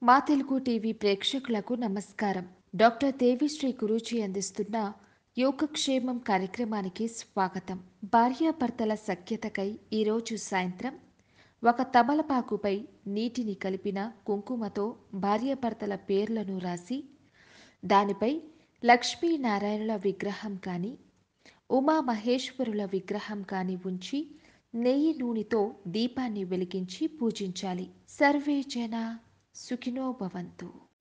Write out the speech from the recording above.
మా తెలుగు టీవీ ప్రేక్షకులకు నమస్కారం డాక్టర్ దేవిశ్రీ గురూజీ అందిస్తున్న యోగక్షేమం కార్యక్రమానికి స్వాగతం భార్యాభర్తల సఖ్యతకై ఈరోజు సాయంత్రం ఒక తమలపాకుపై నీటిని కలిపిన కుంకుమతో భార్యాభర్తల పేర్లను రాసి దానిపై లక్ష్మీనారాయణుల విగ్రహం కానీ ఉమామహేశ్వరుల విగ్రహం కానీ ఉంచి నెయ్యి నూనెతో దీపాన్ని వెలిగించి పూజించాలి సర్వే జన సుఖినో భవంతు